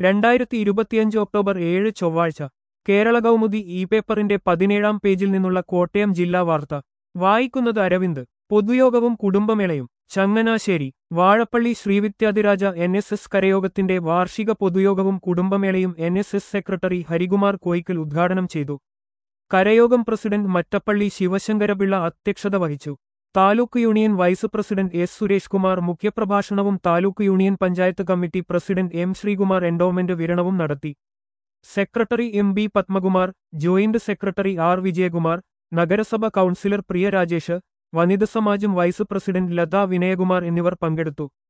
രണ്ടായിരത്തി ഇരുപത്തിയഞ്ച് ഒക്ടോബർ ഏഴ് ചൊവ്വാഴ്ച കേരള കൗമുദി ഇ പേപ്പറിന്റെ പതിനേഴാം പേജിൽ നിന്നുള്ള കോട്ടയം ജില്ലാ വാർത്ത വായിക്കുന്നത് അരവിന്ദ് പൊതുയോഗവും കുടുംബമേളയും Changanassery Vazhappally Sreevidyadhiraja N S S കരയോഗത്തിന്റെ വാർഷിക പൊതുയോഗവും കുടുംബമേളയും N S S secretary Harikumar Koickal ഉദ്ഘാടനം ചെയ്തു കരയോഗം പ്രസിഡന്റ് മറ്റപ്പള്ളി ശിവശങ്കരപിള്ള അധ്യക്ഷത വഹിച്ചു taluk union vice president S Suresh Kumar മുഖ്യപ്രഭാഷണവും taluk union panchayat committee president M Sreekumar endowment വിതരണവും നടത്തി secretary M B Padmakumar joint secretary R Vijayakumar നഗരസഭ കൗൺസിലർ പ്രിയ രാജേഷ് വനിത സമാജം വൈസ് പ്രസിഡന്റ് ലതാ വിനയകുമാർ എന്നിവർ പങ്കെടുത്തു